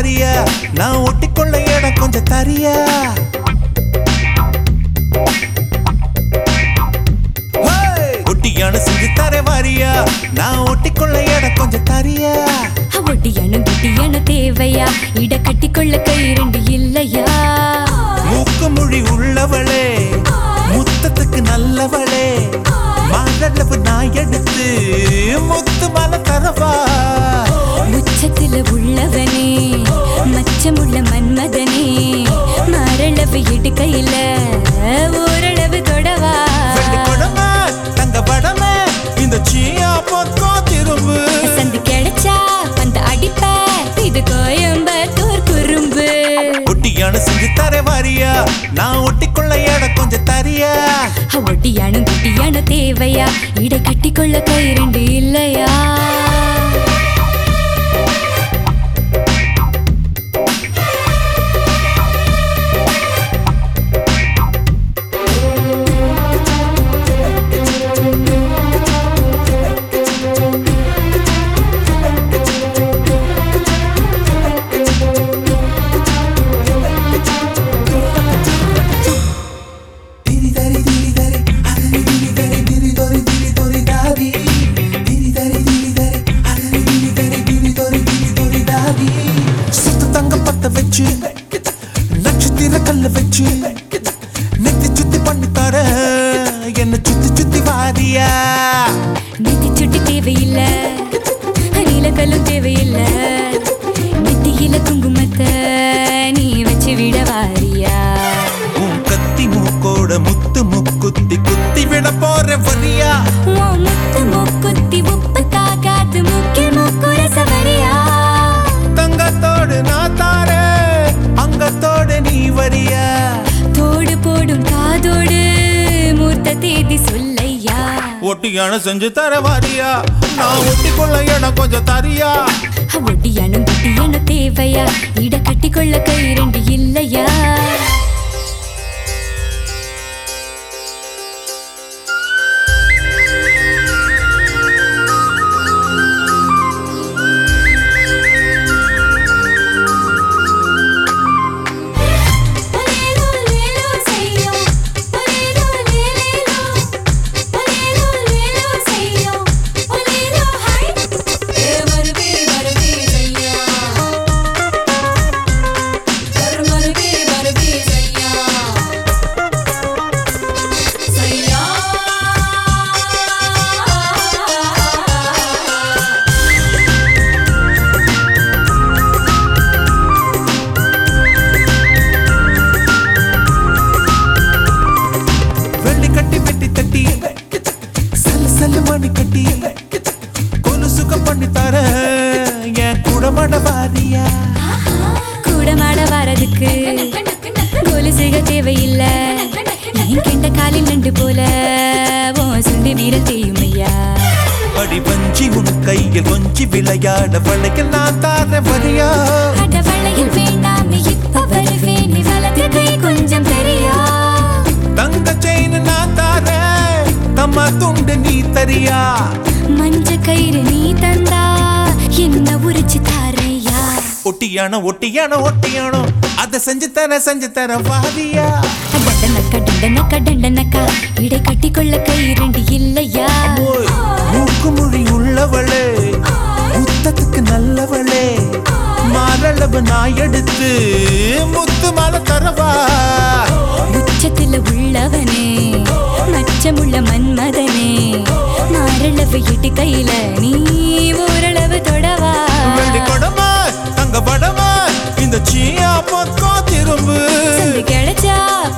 வாரியா நான் ஒட்டிக்கொள்ள இடம் கொஞ்சம் தரியா ஹேய்! ஒட்டியான செஞ்சு தர வாரியா நான் ஒட்டிக்கொள்ள இடம் கொஞ்சம் தரியா ஒட்டியான குட்டியான தேவையா இட கட்டிக்கொள்ள கை ரெண்டு இல்லையா மூக்கு மொழி உள்ளவளே முத்தத்துக்கு நல்லவளே மாரளவு நான் எடுத்து முத்து மலை தரவா உச்சத்துல உள்ளவனே மச்சமுள்ள மன்மதனே மாரளவு இடுக்கையில ஓரளவு தொடவா வெள்ளி கொடமை தங்க படமே இந்த சீயா பொத்கோ திரும்பு சந்து கிடைச்சா வந்து அடிப்ப இது கோயம்பத்தூர் குறும்பு ஒட்டியான செஞ்சு தர வாரியா நான் ஒட்டிக்கொள்ள இடம் கொஞ்சம் தரியா ஒட்டியான குட்டியான தேவையா இட கட்டிக்கொள்ள கை ரெண்டு இல்லையா சுத்து தங்க பத்த வச்சு நட்சத்திர கல்ல வச்சு நெத்தி சுத்தி பண்ணி தர என்ன சுத்தி சுத்தி வாரியா நெத்தி சுட்டி தேவையில்ல நீலக்கல்லும் தேவையில்ல நெத்தியில குங்குமத்தை நீ வச்சு விட வாரியா உன் கத்தி மூக்கோட முத்து முக்குத்தி குத்தி விட போற வரியா உன் முத்து மூக்குத்தி உப்பு தாக்காத்து மூக்கில் மூக்குற சவரியா தங்கத்தோடு நான் தாரேன் அங்கத்தோடு நீ வரியா தோடு போடும் காதோடு மூர்த்த தேதி சொல்லையா ஒட்டியான செஞ்சு தர வாரியா நான் ஒட்டிக்கொள்ள இடம் கொஞ்சம் தரியா ஒட்டியான குட்டியான தேவையா இட கட்டிக்கொள்ள கை ரெண்டு இல்லையா வெள்ளி கட்டி வெட்டி தட்டி சல்லு சல்லு மணி கட்டி கொலு சுகம் பண்ணி தர என் குடமட வாரியா கூட மாட வரதுக்கு கொலுசுக தேவையில்ல என் கெண்ட காலில் நண்டு போல ஓ சுண்டி வீர செய்யுமையா அடி வஞ்சி உன் கையில் கொஞ்சி விளையாட வளைக்க நான் தார வரியா அட வளையல் வேண்டாமே இப்ப வருவேன் நீ வலது கை கொஞ்சம் தெரியா தங்க செயின் நான் தார தம்மா துண்டு நீ தரியா மஞ்ச கயிறு நீ தந்தா என்ன உரிச்சு தாரையா ஒட்டியானோ ஒட்டியானோ ஒட்டியானோ அதை செஞ்சு தர செஞ்சு தர வாரியா டண்டனக்கா டண்டனக்கா டண்டனக்கா இடை கட்டிக்கொள்ள கை ரெண்டு இல்லையா ஓய், மூக்கு மொழி உள்ளவளே முத்தத்துக்கு நல்லவளே மாரளவு நான் எடுத்து முத்து மலை தரவா உச்சத்துல உள்ளவனே மச்சமுள்ள மன்மதனே மாரளவு இட்டு கையில நீ ஓரளவு தொடவா வெள்ளி கொடமா தங்க படமா இந்த சீயா பொத்கோ திரும்பு சந்து கிடைச்சா